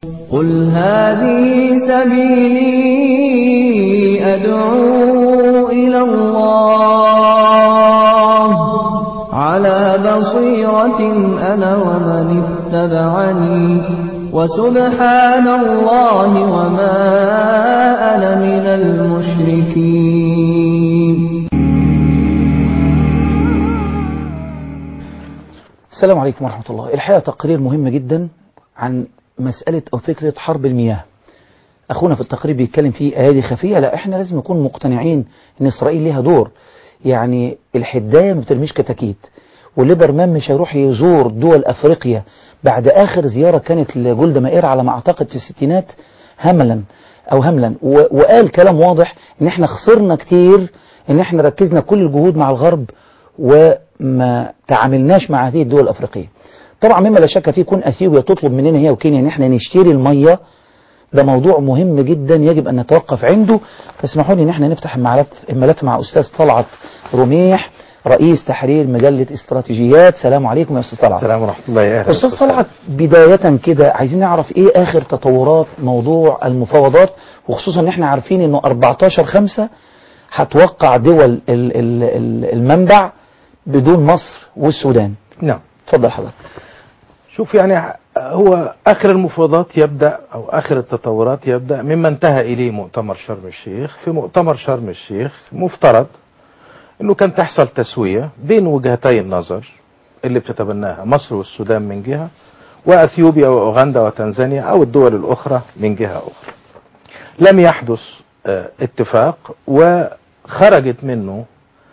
قل هذه سبيلي أدعو إلى الله على بصيرة أنا ومن اتبعني وسبحان الله وما أنا من المشركين السلام عليكم ورحمة الله الحقيقة تقرير مهم جدا عن مسألة أو فكرة حرب المياه أخونا في التقرير بيتكلم فيه أيادي خفية لا إحنا لازم نكون مقتنعين إن إسرائيل ليها دور يعني الحداية ما بترميش كتاكيت وليبرمان مش هيروح يزور دول أفريقيا بعد آخر زيارة كانت لجولدا مائير على ما أعتقد في الستينات هملا أو هملا و- وقال كلام واضح إن إحنا خسرنا كتير إن إحنا ركزنا كل الجهود مع الغرب وما تعاملناش مع هذه الدول الأفريقية طبعا مما لا شك فيه كون اثيوبيا تطلب مننا هي وكينيا ان احنا نشتري الميه ده موضوع مهم جدا يجب ان نتوقف عنده فاسمحوا لي ان احنا نفتح الملف الملف مع استاذ طلعت رميح رئيس تحرير مجله استراتيجيات سلام عليكم يا استاذ طلعت السلام ورحمة الله يا أهلا استاذ طلعت بدايه كده عايزين نعرف ايه اخر تطورات موضوع المفاوضات وخصوصا ان احنا عارفين انه 14 5 هتوقع دول ال- ال- ال- المنبع بدون مصر والسودان نعم اتفضل حضرتك شوف يعني هو آخر المفاوضات يبدأ أو آخر التطورات يبدأ مما انتهى إليه مؤتمر شرم الشيخ في مؤتمر شرم الشيخ مفترض أنه كان تحصل تسوية بين وجهتي النظر اللي بتتبناها مصر والسودان من جهة وأثيوبيا وأوغندا وتنزانيا أو الدول الأخرى من جهة أخرى لم يحدث آه، اتفاق وخرجت منه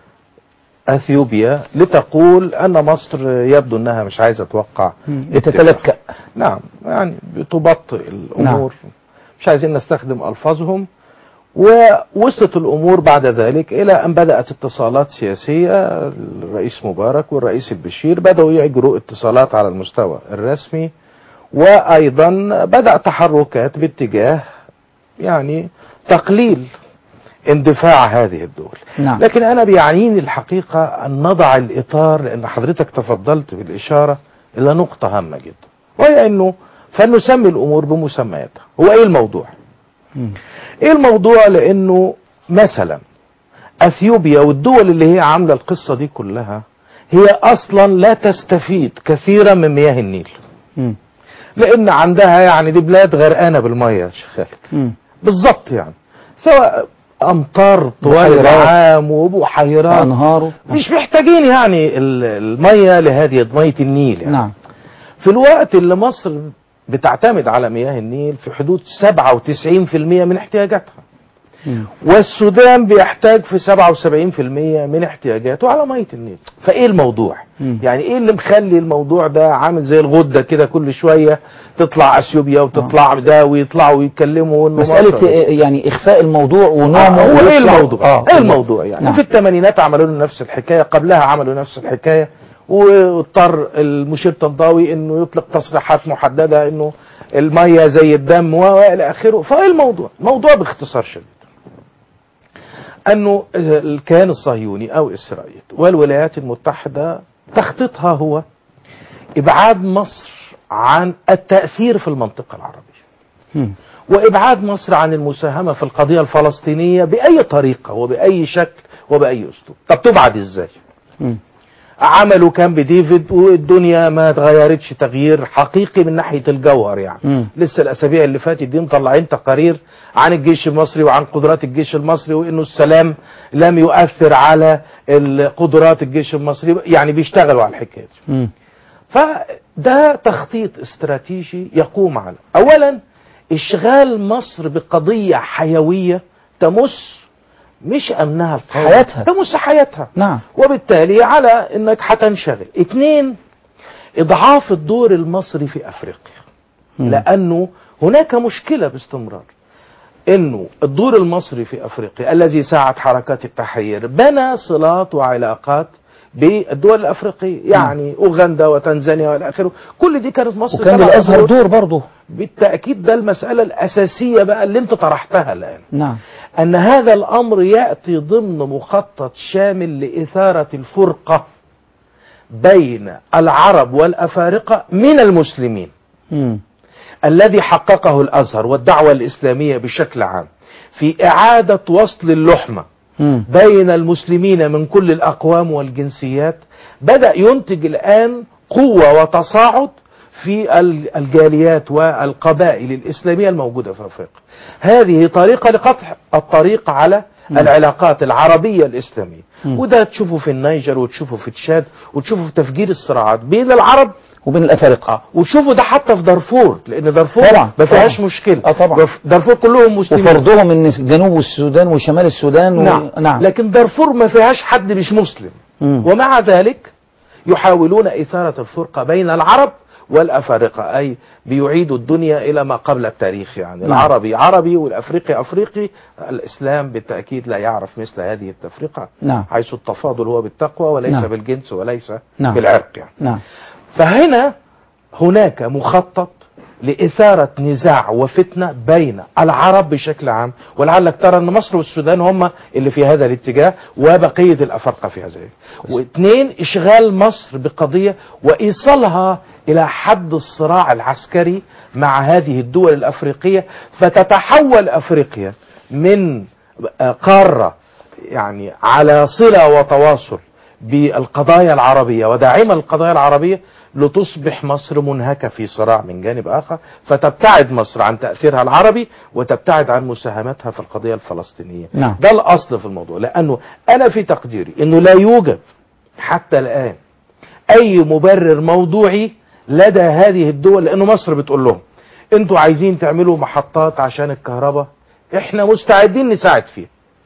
اثيوبيا لتقول ان مصر يبدو انها مش عايزه توقع بتتلكأ نعم يعني بتبطئ الامور مش عايزين نستخدم الفاظهم ووصلت الامور بعد ذلك الى ان بدات اتصالات سياسيه الرئيس مبارك والرئيس البشير بداوا يجروا اتصالات على المستوى الرسمي وايضا بدا تحركات باتجاه يعني تقليل اندفاع هذه الدول نعم لكن انا بيعنيني الحقيقه ان نضع الاطار لان حضرتك تفضلت بالاشاره الى نقطه هامه جدا وهي انه فلنسمي الامور بمسمياتها هو ايه الموضوع مم. ايه الموضوع لانه مثلا اثيوبيا والدول اللي هي عامله القصه دي كلها هي اصلا لا تستفيد كثيرا من مياه النيل مم. لان عندها يعني دي بلاد غرقانه بالميه يا شيخ خالد مم. بالظبط يعني سواء امطار طوال بحيرات. العام وبحيرات أنهاره مش محتاجين يعني ال- المية لهذه مية النيل يعني. نعم في الوقت اللي مصر بتعتمد على مياه النيل في حدود 97% من احتياجاتها مم. والسودان بيحتاج في 77% من احتياجاته على مية النيل فايه الموضوع مم. يعني ايه اللي مخلي الموضوع ده عامل زي الغدة كده كل شوية تطلع اثيوبيا وتطلع ده ويطلعوا يتكلموا انه مسألة مصر- آه، يعني إخفاء الموضوع ونوع آه، هو ايه ويطلع- الموضوع؟ آه ايه الموضوع يعني؟ نعم. في الثمانينات عملوا له نفس الحكايه، قبلها عملوا نفس الحكايه واضطر المشير طنطاوي انه يطلق تصريحات محدده انه الميه زي الدم والى اخره، فايه الموضوع؟ الموضوع باختصار شديد. انه الكيان الصهيوني او اسرائيل والولايات المتحده تخطيطها هو ابعاد مصر عن التاثير في المنطقه العربيه. مم. وابعاد مصر عن المساهمه في القضيه الفلسطينيه باي طريقه وباي شكل وباي اسلوب طب تبعد ازاي مم. عملوا كامب ديفيد والدنيا ما اتغيرتش تغيير حقيقي من ناحيه الجوهر يعني مم. لسه الاسابيع اللي فاتت دي مطلعين تقارير عن الجيش المصري وعن قدرات الجيش المصري وانه السلام لم يؤثر على ال- قدرات الجيش المصري يعني بيشتغلوا على الحكايه دي مم. فده تخطيط استراتيجي يقوم على اولا اشغال مصر بقضيه حيويه تمس مش امنها القومي حياتها. تمس حياتها نعم وبالتالي على انك هتنشغل اتنين اضعاف الدور المصري في افريقيا مم. لانه هناك مشكله باستمرار انه الدور المصري في افريقيا الذي ساعد حركات التحرير بنى صلات وعلاقات بالدول الافريقيه يعني اوغندا وتنزانيا والى اخره كل دي كانت مصر وكان تبع للأزهر دور- دور برضه بالتاكيد ده المساله الاساسيه بقى اللي انت طرحتها الان نعم ان هذا الامر ياتي ضمن مخطط شامل لاثاره الفرقه بين العرب والافارقه من المسلمين مم. الذي حققه الأزهر والدعوة الإسلامية بشكل عام في إعادة وصل اللحمة مم. بين المسلمين من كل الأقوام والجنسيات بدأ ينتج الآن قوة وتصاعد في ال- الجاليات والقبائل الإسلامية الموجودة في أفريقيا هذه طريقة لقطع الطريق على العلاقات العربية الإسلامية مم. وده تشوفه في النيجر وتشوفه في تشاد وتشوفه في تفجير الصراعات بين العرب وبين الافارقه اه وتشوفوا ده حتى في دارفور لان دارفور طبعا، ما فيهاش طبعا. مشكله آه، طبعا. دارف- دارفور كلهم مسلمين وفرضهم ان جنوب السودان وشمال السودان و... نعم. نعم. لكن دارفور ما فيهاش حد مش مسلم مم. ومع ذلك يحاولون إثارة الفرقة بين العرب والأفارقة أي بيعيدوا الدنيا إلى ما قبل التاريخ يعني نعم. العربي عربي والأفريقي أفريقي الإسلام بالتأكيد لا يعرف مثل هذه التفرقة نعم. حيث التفاضل هو بالتقوى وليس نعم. بالجنس وليس نعم. بالعرق يعني. نعم فهنا هناك مخطط لإثارة نزاع وفتنة بين العرب بشكل عام ولعلك ترى أن مصر والسودان هم اللي في هذا الاتجاه وبقية الأفارقة في هذا الاتجاه واثنين إشغال مصر بقضية وإيصالها إلى حد الصراع العسكري مع هذه الدول الأفريقية فتتحول أفريقيا من آه، قارة يعني على صلة وتواصل بالقضايا العربية وداعمة القضايا العربية لتصبح مصر منهكة في صراع من جانب آخر فتبتعد مصر عن تأثيرها العربي وتبتعد عن مساهمتها في القضية الفلسطينية نعم. ده الأصل في الموضوع لأنه أنا في تقديري أنه لا يوجد حتى الآن أي مبرر موضوعي لدى هذه الدول لأنه مصر بتقول لهم أنتوا عايزين تعملوا محطات عشان الكهرباء احنا مستعدين نساعد فيها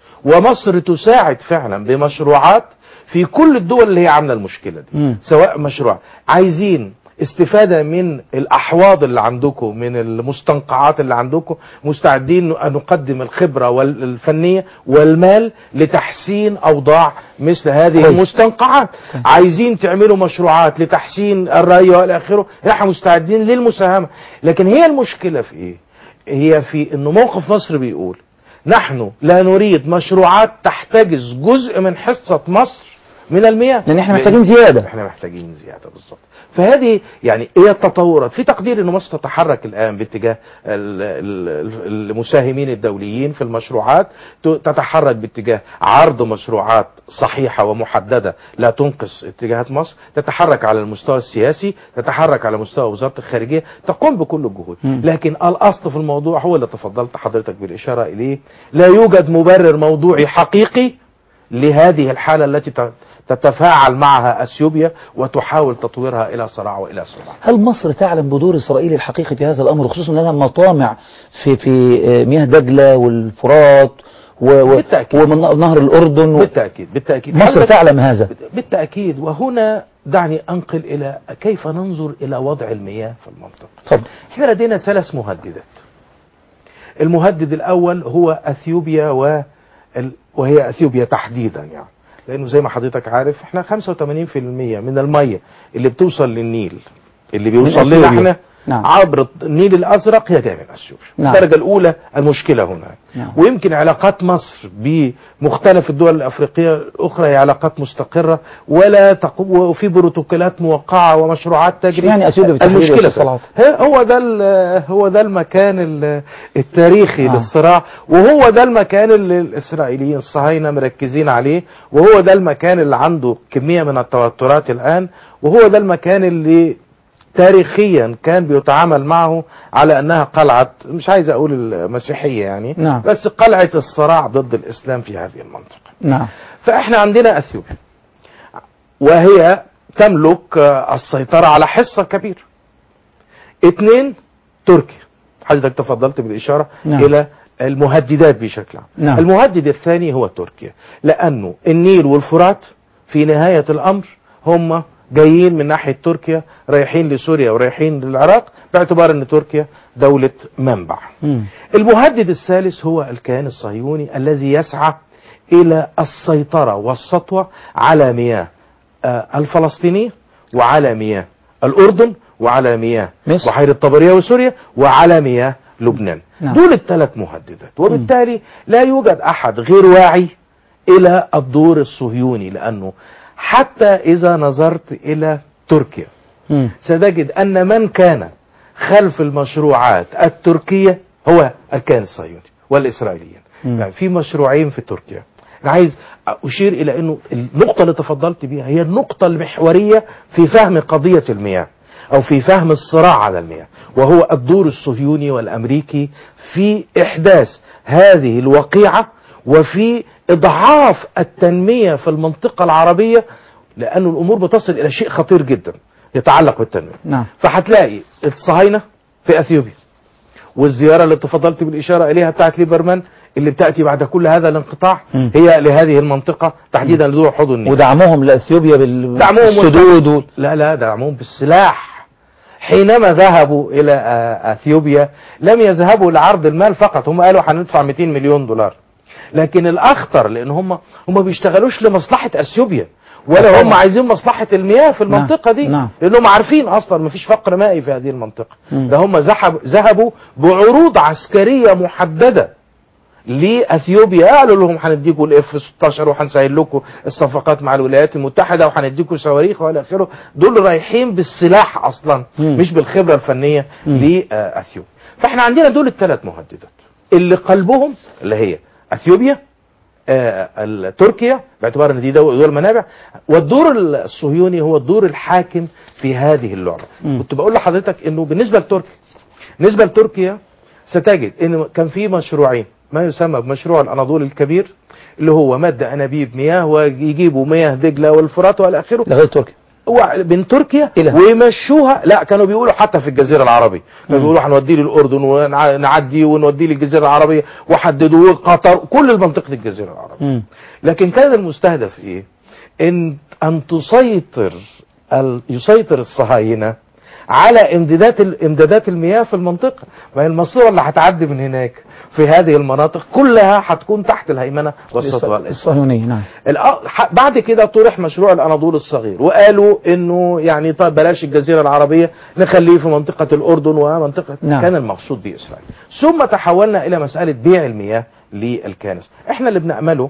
ومصر تساعد فعلا بمشروعات في كل الدول اللي هي عامله المشكله دي مم. سواء مشروع عايزين استفاده من الاحواض اللي عندكم من المستنقعات اللي عندكم مستعدين ان نقدم الخبره والفنيه والمال لتحسين اوضاع مثل هذه كويس. المستنقعات عايزين تعملوا مشروعات لتحسين الري والى اخره احنا مستعدين للمساهمه لكن هي المشكله في ايه هي في انه موقف مصر بيقول نحن لا نريد مشروعات تحتجز جزء من حصة مصر من المياه لان احنا محتاجين زياده احنا محتاجين زيادة بالظبط فهذه يعني هي التطورات في تقدير ان مصر تتحرك الان باتجاه ال- ال- المساهمين الدوليين في المشروعات ت- تتحرك باتجاه عرض مشروعات صحيحة ومحددة لا تنقص اتجاهات مصر تتحرك على المستوى السياسي تتحرك على مستوى وزارة الخارجية تقوم بكل الجهود مم. لكن الاصل في الموضوع هو اللي تفضلت حضرتك بالاشارة اليه لا يوجد مبرر موضوعي حقيقي لهذه الحالة التي ت- تتفاعل معها اثيوبيا وتحاول تطويرها الى صراع والى صراع هل مصر تعلم بدور اسرائيل الحقيقي في هذا الامر خصوصا انها مطامع في في آه، مياه دجله والفرات و و بالتأكيد. ومن نهر الاردن و... بالتأكيد بالتأكيد مصر عندك- تعلم هذا بالتأكيد وهنا دعني أنقل إلى كيف ننظر إلى وضع المياه في المنطقة اتفضل احنا لدينا ثلاث مهددات المهدد الأول هو أثيوبيا و وهي أثيوبيا تحديدا يعني لأنه زي ما حضرتك عارف احنا 85% من المية اللي بتوصل للنيل اللي بيوصل لنا أثيوبيا. احنا نعم. عبر النيل الأزرق هي جاية من أثيوبيا نعم. الدرجة الأولى المشكلة هنا نعم. ويمكن علاقات مصر بمختلف الدول الأفريقية الأخرى هي علاقات مستقرة ولا تقوم وفي بروتوكولات موقعة ومشروعات تجري اشمعنى أثيوبيا بالتحديد يا المشكلة أستاذ صلاح؟ ها- هو ده ال- هو ده المكان ال- التاريخي آه. للصراع وهو ده المكان اللي الإسرائيليين الصهاينة مركزين عليه وهو ده المكان اللي عنده كمية من التوترات الآن وهو ده المكان اللي تاريخيا كان بيتعامل معه على انها قلعه مش عايز اقول المسيحيه يعني نعم. بس قلعه الصراع ضد الاسلام في هذه المنطقه نعم فاحنا عندنا اثيوبيا وهي تملك آه، السيطره على حصه كبيره اثنين تركيا حضرتك تفضلت بالاشاره نعم. الى المهددات بشكل عام نعم. المهدد الثاني هو تركيا لانه النيل والفرات في نهايه الامر هم جايين من ناحيه تركيا رايحين لسوريا ورايحين للعراق باعتبار ان تركيا دوله منبع مم. المهدد الثالث هو الكيان الصهيوني الذي يسعى إلى السيطرة والسطوة على مياه آه، الفلسطينية وعلى مياه الأردن وعلى مياه مصر. بحيرة طبرية وسوريا وعلى مياه لبنان نعم. دول الثلاث مهددات وبالتالي لا يوجد أحد غير واعي إلى الدور الصهيوني لأنه حتى إذا نظرت إلى تركيا مم. ستجد أن من كان خلف المشروعات التركية هو الكيان الصهيوني والإسرائيليين مم. يعني في مشروعين في تركيا أنا عايز أشير إلى أنه النقطة اللي تفضلت بها هي النقطة المحورية في فهم قضية المياه أو في فهم الصراع على المياه وهو الدور الصهيوني والأمريكي في إحداث هذه الوقيعة وفي إضعاف التنمية في المنطقة العربية لأن الأمور بتصل إلى شيء خطير جدا يتعلق بالتنمية نعم فهتلاقي الصهاينة في أثيوبيا والزيارة اللي تفضلت بالإشارة إليها بتاعت ليبرمان اللي بتأتي بعد كل هذا الانقطاع مم. هي لهذه المنطقة تحديدا لدول حوض النيل ودعمهم لاثيوبيا دعمهم بالسدود وال... لا لا دعمهم بالسلاح حينما ذهبوا إلى آه، أثيوبيا لم يذهبوا لعرض المال فقط هم قالوا هندفع 200 مليون دولار لكن الأخطر لأن هم هم بيشتغلوا لمصلحة أثيوبيا ولا هم عايزين مصلحة المياه في المنطقة دي نعم. لأنهم عارفين أصلا ما فيش فقر مائي في هذه المنطقة مم. ده هم ذهبوا ذهبوا بعروض عسكرية محددة لاثيوبيا قالوا لهم هنديكم الاف 16 وهنسهل لكم الصفقات مع الولايات المتحده وهنديكم صواريخ والى اخره دول رايحين بالسلاح اصلا مم. مش بالخبره الفنيه مم. لاثيوبيا فاحنا عندنا دول الثلاث مهددات اللي قلبهم اللي هي اثيوبيا آه، ال- تركيا باعتبار ان دي دول دول منابع والدور الصهيوني هو الدور الحاكم في هذه اللعبه مم. كنت بقول لحضرتك انه بالنسبه لتركيا بالنسبه لتركيا ستجد ان كان في مشروعين ما يسمى بمشروع الاناضول الكبير اللي هو مد انابيب مياه ويجيبوا مياه دجله والفرات والى اخره لغايه تركيا و- من تركيا إلى؟ ويمشوها لا كانوا بيقولوا حتى في الجزيره العربيه كانوا مم. بيقولوا هنوديه للاردن ونعدي ونوديه للجزيره العربيه وحددوا قطر كل منطقه الجزيره العربيه مم. لكن كان المستهدف ايه ان ان تسيطر ال... يسيطر الصهاينه على امدادات ال... امدادات المياه في المنطقه ما هي الماسوره اللي هتعدي من هناك في هذه المناطق كلها هتكون تحت الهيمنه والسطوه الاسلاميه الصهيونيه نعم الأ- ح- بعد كده طرح مشروع الاناضول الصغير وقالوا انه يعني طيب بلاش الجزيره العربيه نخليه في منطقه الاردن ومنطقه نعم. كان المقصود باسرائيل ثم تحولنا الى مساله بيع المياه للكنس احنا اللي بنامله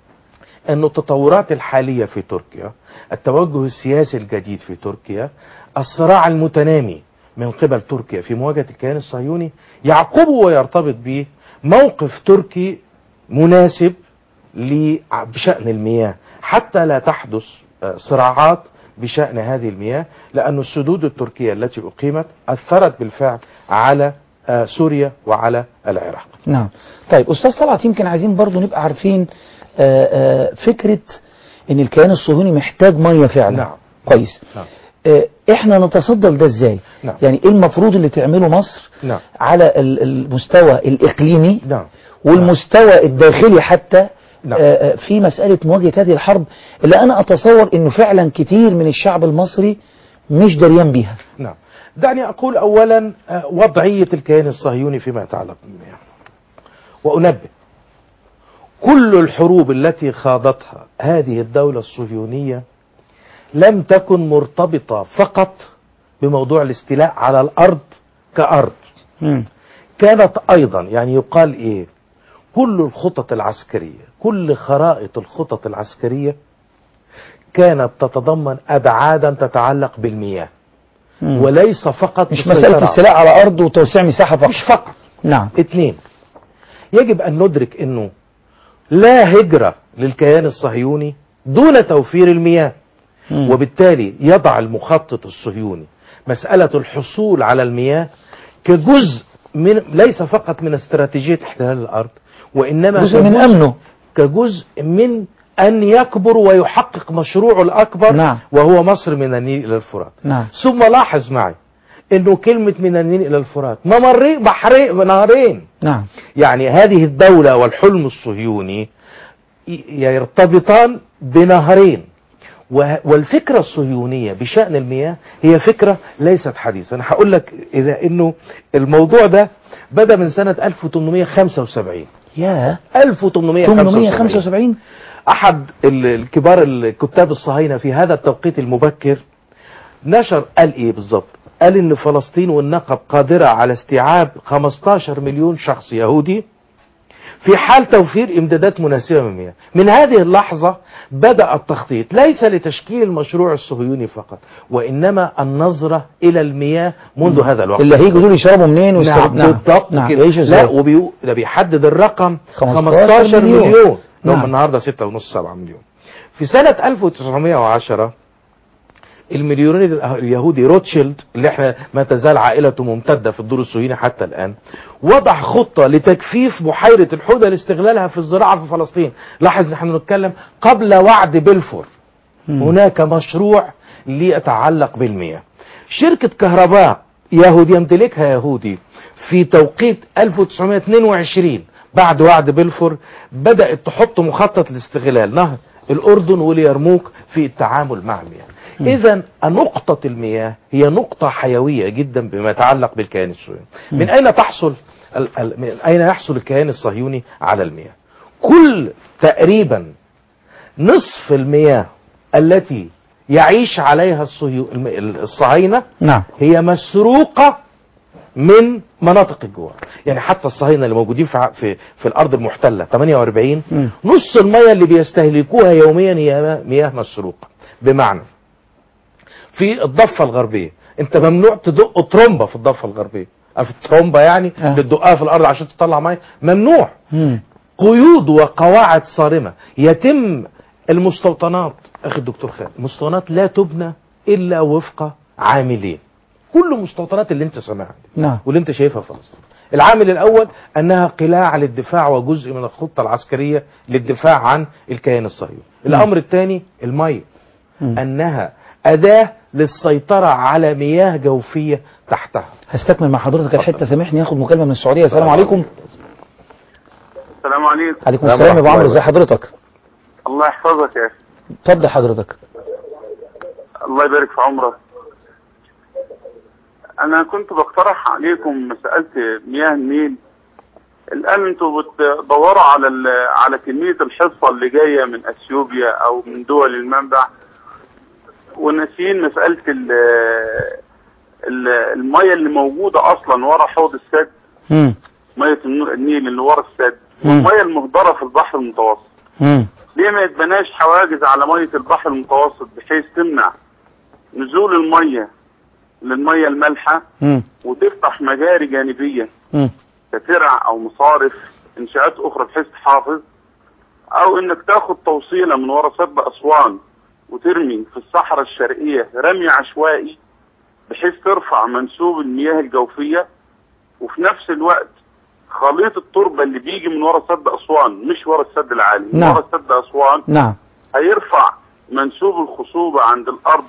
أن التطورات الحالية في تركيا التوجه السياسي الجديد في تركيا الصراع المتنامي من قبل تركيا في مواجهة الكيان الصهيوني يعقبه ويرتبط به موقف تركي مناسب ل- بشأن المياه حتى لا تحدث آه، صراعات بشأن هذه المياه لأن السدود التركية التي أقيمت أثرت بالفعل على آه، سوريا وعلى العراق نعم طيب استاذ طلعت يمكن عايزين برضو نبقى عارفين آه، آه، فكره ان الكيان الصهيوني محتاج ميه فعلا نعم. كويس نعم. آه، احنا نتصدى لده ازاي نعم. يعني ايه المفروض اللي تعمله مصر نعم على ال- المستوى الاقليمي نعم والمستوى الداخلي حتى نعم. آه، آه، في مسألة مواجهة هذه الحرب اللي أنا أتصور أنه فعلا كتير من الشعب المصري مش دريان بيها نعم دعني أقول أولا آه، وضعية الكيان الصهيوني فيما يتعلق بالمياه وأنبه كل الحروب التي خاضتها هذه الدولة الصهيونية لم تكن مرتبطة فقط بموضوع الاستيلاء على الأرض كأرض كانت أيضا يعني يقال إيه كل الخطط العسكرية كل خرائط الخطط العسكرية كانت تتضمن أبعادا تتعلق بالمياه مم. وليس فقط مش بالسيطرة. مسألة السلاح على أرض وتوسيع مساحة فقط مش فقط نعم اثنين يجب أن ندرك أنه لا هجرة للكيان الصهيوني دون توفير المياه مم. وبالتالي يضع المخطط الصهيوني مسألة الحصول على المياه كجزء من ليس فقط من استراتيجية احتلال الأرض وإنما جزء من كجزء- أمنه كجزء من أن يكبر ويحقق مشروعه الأكبر نعم. وهو مصر من النيل إلى الفرات نعم ثم لاحظ معي انه كلمة من النيل الى الفرات ممرين بحرين نهرين نعم يعني هذه الدولة والحلم الصهيوني ي- يرتبطان بنهرين وه- والفكرة الصهيونية بشأن المياه هي فكرة ليست حديثة أنا هقول لك إذا إنه الموضوع ده بدأ من سنة 1875 يا 1875 875 احد ال- الكبار الكتاب الصهاينه في هذا التوقيت المبكر نشر قال ايه بالظبط قال ان فلسطين والنقب قادره على استيعاب 15 مليون شخص يهودي في حال توفير امدادات مناسبة من المياه من هذه اللحظة بدأ التخطيط ليس لتشكيل المشروع الصهيوني فقط وإنما النظرة إلى المياه منذ هذا الوقت اللي هيجوا دول يشربوا منين نعم ويستخدموا- بالضبط نعم. كده يعيشوا لا ازاي وبيو... ده بيحدد الرقم 15 15 مليون. مليون نعم. هم النهارده 6 ونص 7 مليون في سنة 1910 المليونير الأه- اليهودي روتشيلد اللي احنا ما تزال عائلته ممتدة في الدور الصهيوني حتى الآن وضع خطة لتجفيف بحيرة الحوضة لاستغلالها في الزراعة في فلسطين لاحظ نحن نتكلم قبل وعد بلفور هناك مشروع ليتعلق بالمياه شركة كهرباء يهودي يمتلكها يهودي في توقيت 1922 بعد وعد بلفور بدأت تحط مخطط لاستغلال نهر الأردن واليرموك في التعامل مع المياه إذا نقطة المياه هي نقطة حيوية جدا بما يتعلق بالكيان الصهيوني من أين تحصل ال- ال- من أين يحصل الكيان الصهيوني على المياه كل تقريبا نصف المياه التي يعيش عليها الصهيو الم- الصهاينة نعم هي مسروقة من مناطق الجوار يعني حتى الصهاينة اللي موجودين في ع- في, في الأرض المحتلة 48 مم. نص المياه اللي بيستهلكوها يوميا هي مياه مسروقة بمعنى في الضفة الغربية انت ممنوع تدق ترومبة في الضفة الغربية عارف الترومبة يعني آه. بتدقها في الأرض عشان تطلع مياه ممنوع مم. قيود وقواعد صارمة يتم المستوطنات أخي الدكتور خالد المستوطنات لا تبنى إلا وفق عاملين كل المستوطنات اللي انت سامعها دي نعم واللي انت شايفها في فلسطين العامل الأول أنها قلاع للدفاع وجزء من الخطة العسكرية للدفاع عن الكيان الصهيوني الأمر الثاني المية مم. أنها أداة للسيطرة على مياه جوفية تحتها هستكمل مع حضرتك الحته سامحني اخد مكالمه من السعوديه السلام عليكم السلام عليكم عليكم السلام السلام يا ابو ورحمة عمرو الله ازي حضرتك الله يحفظك يا اخي اتفضل حضرتك الله يبارك في عمرك انا كنت بقترح عليكم مسألة مياه النيل الان انتوا بتدوروا على ال- على كمية الحصة اللي جاية من اثيوبيا او من دول المنبع وناسيين مسألة ال- ال- المية اللي موجودة اصلا ورا حوض السد مم. مية النو- النيل اللي ورا السد مم. والمية المهدرة في البحر المتوسط مم. ليه ما يتبناش حواجز على مية البحر المتوسط بحيث تمنع نزول المية للمية المالحة مم. وتفتح مجاري جانبية مم. كترع او مصارف انشاءات اخرى بحيث تحافظ او انك تاخد توصيلة من ورا سد اسوان وترمي في الصحراء الشرقية رمي عشوائي بحيث ترفع منسوب المياه الجوفية وفي نفس الوقت خليط التربة اللي بيجي من ورا سد اسوان مش ورا السد العالي من نعم. ورا سد اسوان نعم هيرفع منسوب الخصوبة عند الأرض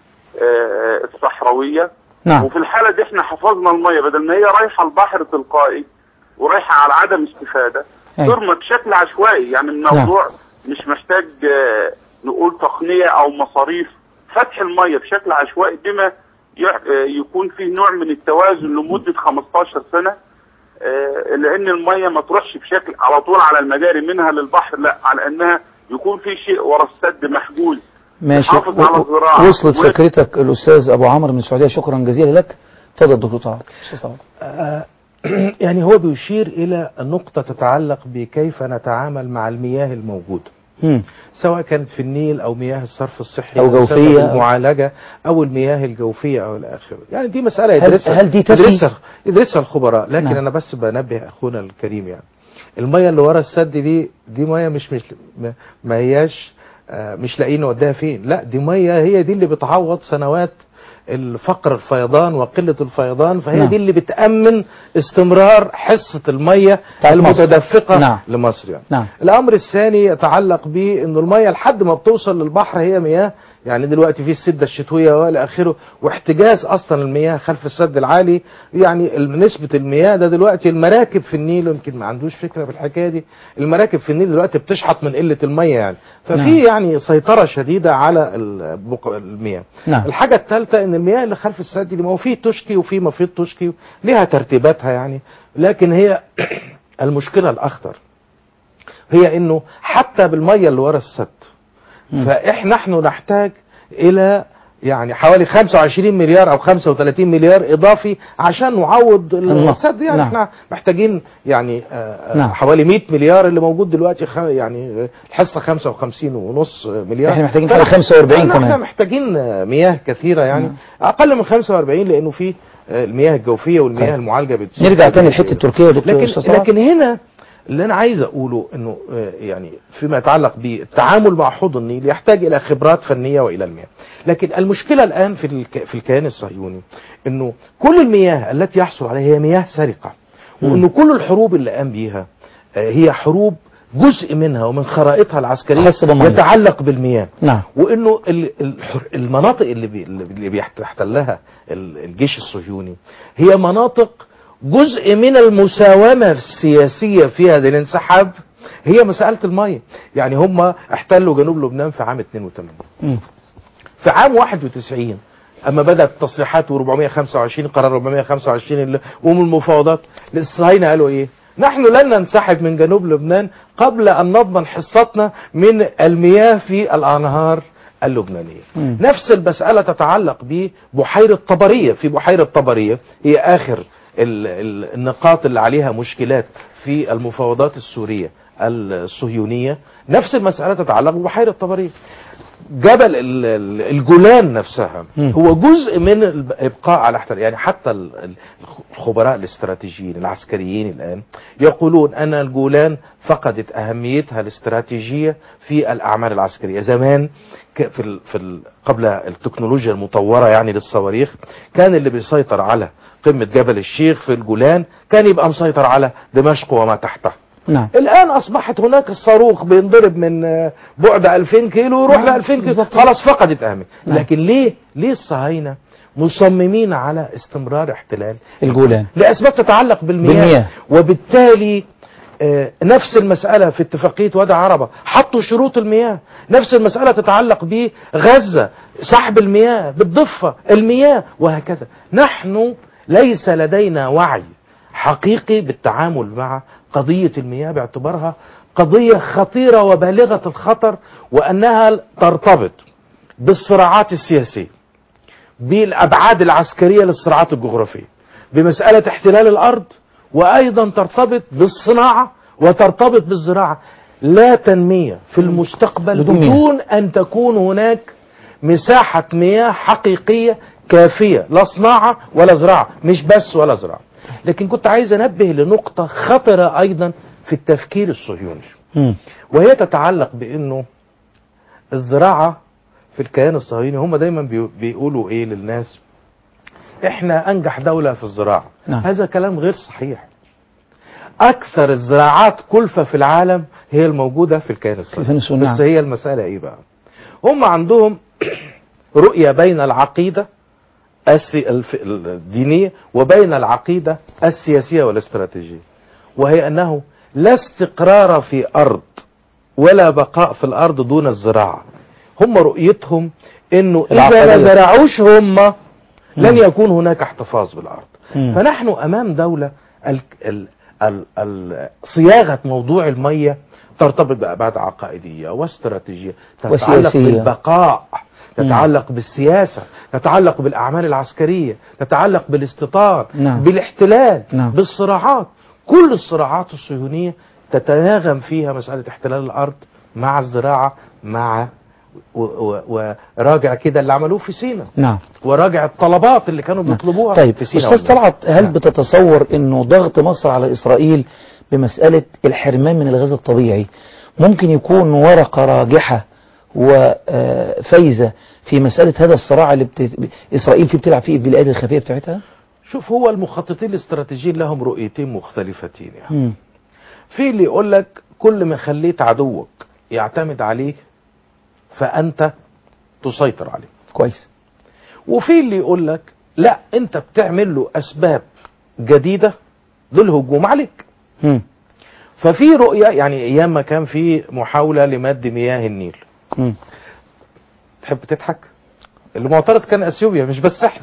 آه، الصحراوية نعم وفي الحالة دي احنا حفظنا المية بدل ما هي رايحة البحر تلقائي ورايحة على عدم استفادة أيوة. ترمى بشكل عشوائي يعني الموضوع مش محتاج آه، نقول تقنية أو مصاريف فتح المية بشكل عشوائي بما ي- آه، يكون فيه نوع من التوازن لمدة 15 سنة آه، لأن المية ما تروحش بشكل على طول على المجاري منها للبحر لا على أنها يكون في شيء ورا السد محجوز ماشي يحافظ على و- الزراعة. وصلت و- فكرتك الاستاذ ابو عمرو من السعوديه شكرا جزيلا لك اتفضل دكتور طارق أستاذ طارق. آه، يعني هو بيشير إلى نقطة تتعلق بكيف نتعامل مع المياه الموجودة مم. سواء كانت في النيل أو مياه الصرف الصحي أو مسبب جوفية. المعالجة أو المياه الجوفية أو الآخر يعني دي مسألة هل- يدرسها هل دي تفي؟ يدرسها, يدرسها الخبراء لكن نعم. أنا بس بنبه أخونا الكريم يعني المية اللي ورا السد دي دي مية مش مش ما- ما هياش آه، مش لاقيين نوديها فين لا دي مية هي دي اللي بتعوض سنوات الفقر الفيضان وقلة الفيضان فهي نعم. دي اللي بتأمن استمرار حصة المية بتاعت مصر. المتدفقة نعم. لمصر يعني. نعم الامر الثاني يتعلق بانه الميه لحد ما بتوصل للبحر هي مياه يعني دلوقتي في السده الشتويه والى اخره واحتجاز اصلا المياه خلف السد العالي يعني ال- نسبه المياه ده دلوقتي المراكب في النيل يمكن ما عندوش فكره بالحكايه دي المراكب في النيل دلوقتي بتشحط من قله الميه يعني ففي نعم. يعني سيطره شديده على البق- المياه نعم. الحاجه الثالثه ان المياه اللي خلف السد دي ما هو في تشكي وفي مفيض تشكي ليها ترتيباتها يعني لكن هي المشكله الاخطر هي انه حتى بالميه اللي ورا السد مم. فاحنا نحن نحتاج الى يعني حوالي 25 مليار او 35 مليار اضافي عشان نعوض النقص. السد يعني نعم. احنا محتاجين يعني آه، آه، نعم. حوالي 100 مليار اللي موجود دلوقتي خ- يعني آه، الحصه 55 ونص مليار احنا محتاجين فإحنا- حوالي 45 احنا كمان. محتاجين آه، مياه كثيره يعني اقل من 45 لانه في آه، المياه الجوفيه والمياه طيب. المعالجه بتزيد نرجع تاني لحته تركيا يا دكتور لكن أستاذ صلاح. لكن هنا اللي انا عايز اقوله انه آه، يعني فيما يتعلق بالتعامل مع حوض النيل يحتاج الى خبرات فنيه والى المياه لكن المشكله الان في الك- في الكيان الصهيوني انه كل المياه التي يحصل عليها هي مياه سرقه وانه كل الحروب اللي قام بيها آه، هي حروب جزء منها ومن خرائطها العسكريه خاصة بالمياه. يتعلق بالمياه نعم وانه ال- الحر- المناطق اللي بي اللي بيحتلها ال- الجيش الصهيوني هي مناطق جزء من المساومه السياسيه في هذا الانسحاب هي مساله الميه يعني هم احتلوا جنوب لبنان في عام 82 مم. في عام 91 اما بدات التصريحات و425 قرار 425 اللي ومن المفاوضات الصهاينه قالوا ايه؟ نحن لن ننسحب من جنوب لبنان قبل ان نضمن حصتنا من المياه في الانهار اللبنانيه. مم. نفس المساله تتعلق ببحيره طبريه، في بحيره طبريه هي اخر ال- ال- النقاط اللي عليها مشكلات في المفاوضات السوريه الصهيونيه، نفس المساله تتعلق ببحيره طبريه. جبل ال- ال- الجولان نفسها مم. هو جزء من الابقاء على احتلال يعني حتى ال- ال- الخبراء الاستراتيجيين العسكريين الان يقولون ان الجولان فقدت اهميتها الاستراتيجيه في الاعمال العسكريه زمان ك- في ال في ال قبل التكنولوجيا المطوره يعني للصواريخ كان اللي بيسيطر على قمه جبل الشيخ في الجولان كان يبقى مسيطر على دمشق وما تحتها نعم الان اصبحت هناك الصاروخ بينضرب من آه، بعد 2000 كيلو ويروح ل 2000 كيلو بالظبط. خلاص فقدت اهميه نعم. لكن ليه ليه الصهاينه مصممين على استمرار احتلال الجولان لاسباب تتعلق بالمياه, بالمياه. وبالتالي آه، نفس المسألة في اتفاقية وادي عربة حطوا شروط المياه نفس المسألة تتعلق بغزة سحب المياه بالضفة المياه وهكذا نحن ليس لدينا وعي حقيقي بالتعامل مع قضية المياه باعتبارها قضية خطيرة وبالغة الخطر وأنها ترتبط بالصراعات السياسية بالابعاد العسكريه للصراعات الجغرافيه بمساله احتلال الارض وايضا ترتبط بالصناعه وترتبط بالزراعه لا تنميه في المستقبل بدون بدون, مياه. ان تكون هناك مساحه مياه حقيقيه كافيه لا صناعه ولا زراعه مش بس ولا زراعه لكن كنت عايز انبه لنقطه خطره ايضا في التفكير الصهيوني مم. وهي تتعلق بانه الزراعه في الكيان الصهيوني هم دايما بي- بيقولوا ايه للناس احنا انجح دوله في الزراعه نعم. هذا كلام غير صحيح اكثر الزراعات كلفه في العالم هي الموجوده في الكيان الصهيوني الصهيوني، بس نعم. هي المساله ايه بقى هم عندهم رؤيه بين العقيده السي- الف- الدينيه وبين العقيده السياسيه والاستراتيجيه وهي انه لا استقرار في ارض ولا بقاء في الارض دون الزراعه هم رؤيتهم انه اذا ما العقلية. زرعوش هم لن يكون هناك احتفاظ بالارض مم. فنحن امام دوله ال ال ال ال صياغه موضوع الميه ترتبط بابعاد عقائديه واستراتيجيه تتعلق وسياسية. بالبقاء تتعلق بالسياسه تتعلق بالاعمال العسكريه تتعلق بالاستيطان نعم. بالاحتلال نعم. بالصراعات كل الصراعات الصهيونيه تتناغم فيها مساله احتلال الارض مع الزراعه مع و- و- وراجع كده اللي عملوه في سينا نعم وراجع الطلبات اللي كانوا بيطلبوها طيب في سينا استاذ والنيل. طلعت هل نعم. بتتصور انه ضغط مصر على اسرائيل بمساله الحرمان من الغاز الطبيعي ممكن يكون ورقه راجحه وفايزه في مساله هذا الصراع اللي بت... اسرائيل فيه بتلعب فيه بالايدي الخفيه بتاعتها؟ شوف هو المخططين الاستراتيجيين لهم رؤيتين مختلفتين يعني مم. في اللي يقول لك كل ما خليت عدوك يعتمد عليك فانت تسيطر عليه كويس وفي اللي يقول لك لا انت بتعمل له اسباب جديده للهجوم عليك مم. ففي رؤيه يعني ايام ما كان في محاوله لمد مياه النيل مم. تحب تضحك اللي معترض كان اثيوبيا مش بس احنا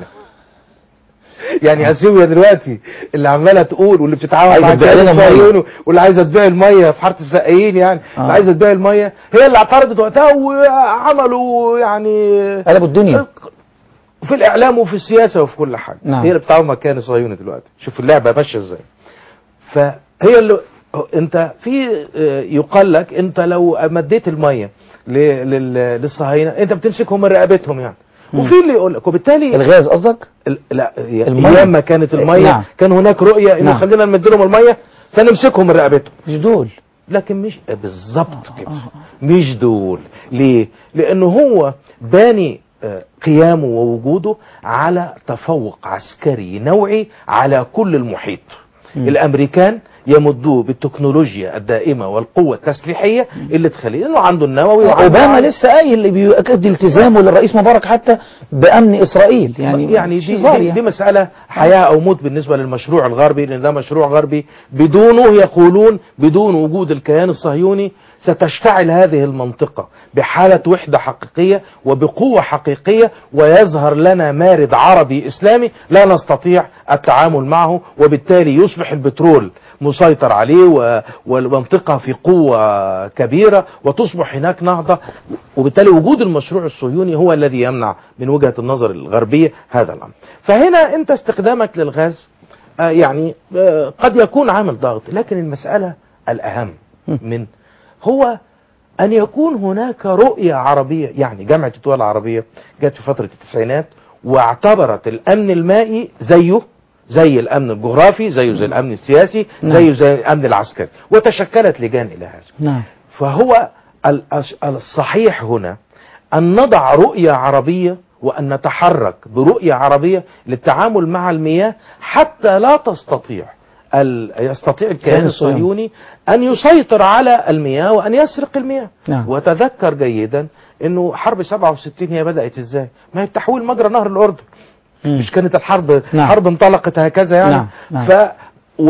يعني اثيوبيا دلوقتي اللي عماله تقول واللي بتتعاون عايزة مع تبيع الكيان لنا المية. الصهيوني واللي عايزه تبيع الميه في حاره السقايين يعني آه. اللي عايزه تبيع الميه هي اللي اعترضت وقتها وعملوا يعني قلبوا الدنيا وفي الاعلام وفي السياسه وفي كل حاجه نعم. هي اللي بتاعه مكان صهيوني دلوقتي شوف اللعبه ماشيه ازاي فهي اللي انت في آه، يقال لك انت لو مديت الميه ل- لل- للصهاينه انت بتمسكهم من رقبتهم يعني وفي اللي يقول لك وبالتالي الغاز قصدك ال- لا هي- المية. ايام ما كانت الميه نعم. كان هناك رؤيه انه نعم. خلينا نمد لهم الميه فنمسكهم من رقبتهم مش دول لكن مش بالظبط كده مش دول ليه لانه هو باني آه، قيامه ووجوده على تفوق عسكري نوعي على كل المحيط الامريكان يمدوه بالتكنولوجيا الدائمه والقوه التسليحيه اللي تخليه انه عنده النووي وعنده اوباما لسه قايل اللي بيؤكد التزامه للرئيس مبارك حتى بامن اسرائيل يعني يعني شيء دي, ظاهر دي, يعني. دي مسألة حياة أو موت بالنسبة للمشروع الغربي لأن ده مشروع غربي بدونه يقولون بدون وجود الكيان الصهيوني ستشتعل هذه المنطقة بحالة وحدة حقيقية وبقوة حقيقية ويظهر لنا مارد عربي إسلامي لا نستطيع التعامل معه وبالتالي يصبح البترول مسيطر عليه و- والمنطقة في قوة كبيرة وتصبح هناك نهضة وبالتالي وجود المشروع الصهيوني هو الذي يمنع من وجهة النظر الغربية هذا الأمر فهنا أنت استخدامك للغاز آه، يعني آه، قد يكون عامل ضغط لكن المسألة الأهم من هو أن يكون هناك رؤية عربية يعني جامعة الدول العربية جت في فترة التسعينات واعتبرت الأمن المائي زيه زي الأمن الجغرافي زيه زي الأمن السياسي زيه زي الأمن العسكري وتشكلت لجان إلى هذا نعم فهو الأش- الصحيح هنا أن نضع رؤية عربية وأن نتحرك برؤية عربية للتعامل مع المياه حتى لا تستطيع ال- يستطيع الكيان الكيان الصهيوني. الصهيوني أن يسيطر على المياه وأن يسرق المياه نعم. وتذكر جيدا أنه حرب 67 هي بدأت إزاي ما هي تحويل مجرى نهر الأردن مم. مش كانت الحرب نعم. حرب انطلقت هكذا يعني نعم، نعم. ف و...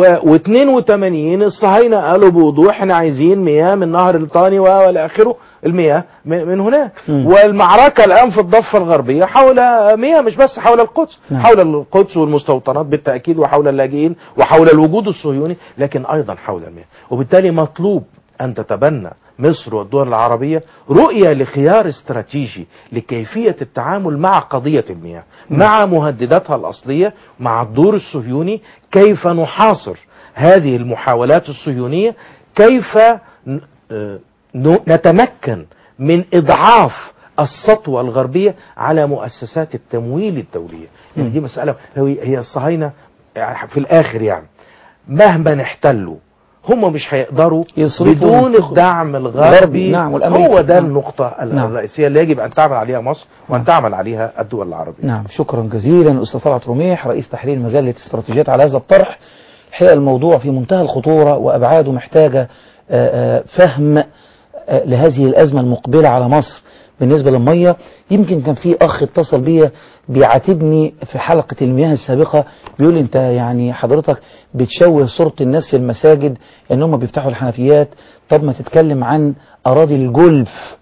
و82 الصهاينة قالوا بوضوح احنا عايزين مياه من نهر الطاني و- والى اخره المياه من, من هناك مم. والمعركة الان في الضفة الغربية حول مياه مش بس حول القدس نعم. حول القدس والمستوطنات بالتأكيد وحول اللاجئين وحول الوجود الصهيوني لكن ايضا حول المياه وبالتالي مطلوب ان تتبنى مصر والدول العربية رؤية لخيار استراتيجي لكيفية التعامل مع قضية المياه مع مهدداتها الأصلية مع الدور الصهيوني كيف نحاصر هذه المحاولات الصهيونية كيف ن- آه، ن- نتمكن من إضعاف السطوة الغربية على مؤسسات التمويل الدولية يعني دي مسألة هي هي الصهاينة يعني في الآخر يعني مهما نحتلوا هم مش هيقدروا يصرفوا بدون وينفقوا. الدعم الغربي، الغربي نعم، والأمريكي. هو ده نعم. النقطة ال- نعم. الرئيسية اللي يجب أن تعمل عليها مصر وأن تعمل عليها الدول العربية نعم شكرا جزيلا أستاذ طلعت رميح رئيس تحرير مجلة استراتيجيات على هذا الطرح الحقيقة الموضوع في منتهى الخطورة وأبعاده محتاجة آه، آه، فهم آه، لهذه الأزمة المقبلة على مصر بالنسبة للمية يمكن كان في أخ اتصل بيا بيعاتبني في حلقة المياه السابقة بيقول لي أنت يعني حضرتك بتشوه صورة الناس في المساجد إن هم بيفتحوا الحنفيات طب ما تتكلم عن أراضي الجولف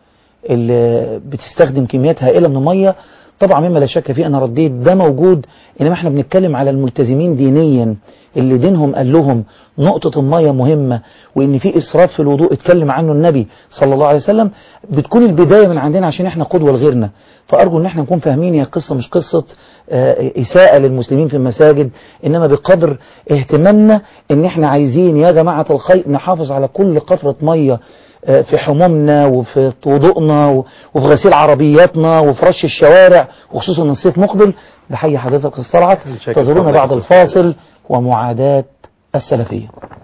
اللي بتستخدم كميات هائلة من المية طبعا مما لا شك فيه أنا رديت ده موجود إنما احنا بنتكلم على الملتزمين دينيا اللي دينهم قال لهم نقطة المية مهمة وإن في إسراف في الوضوء اتكلم عنه النبي صلى الله عليه وسلم بتكون البداية من عندنا عشان احنا قدوة لغيرنا فأرجو إن احنا نكون فاهمين هي قصة مش قصة آه، إساءة للمسلمين في المساجد إنما بقدر اهتمامنا إن احنا عايزين يا جماعة الخير نحافظ على كل قطرة مية آه، في حمومنا وفي وضوءنا و- وفي غسيل عربياتنا وفي رش الشوارع وخصوصا ان الصيف مقبل بحيي حضرتك استاذ طلعت شكراً. انتظرونا الله بعد يجزاك الفاصل ومعاداة السلفية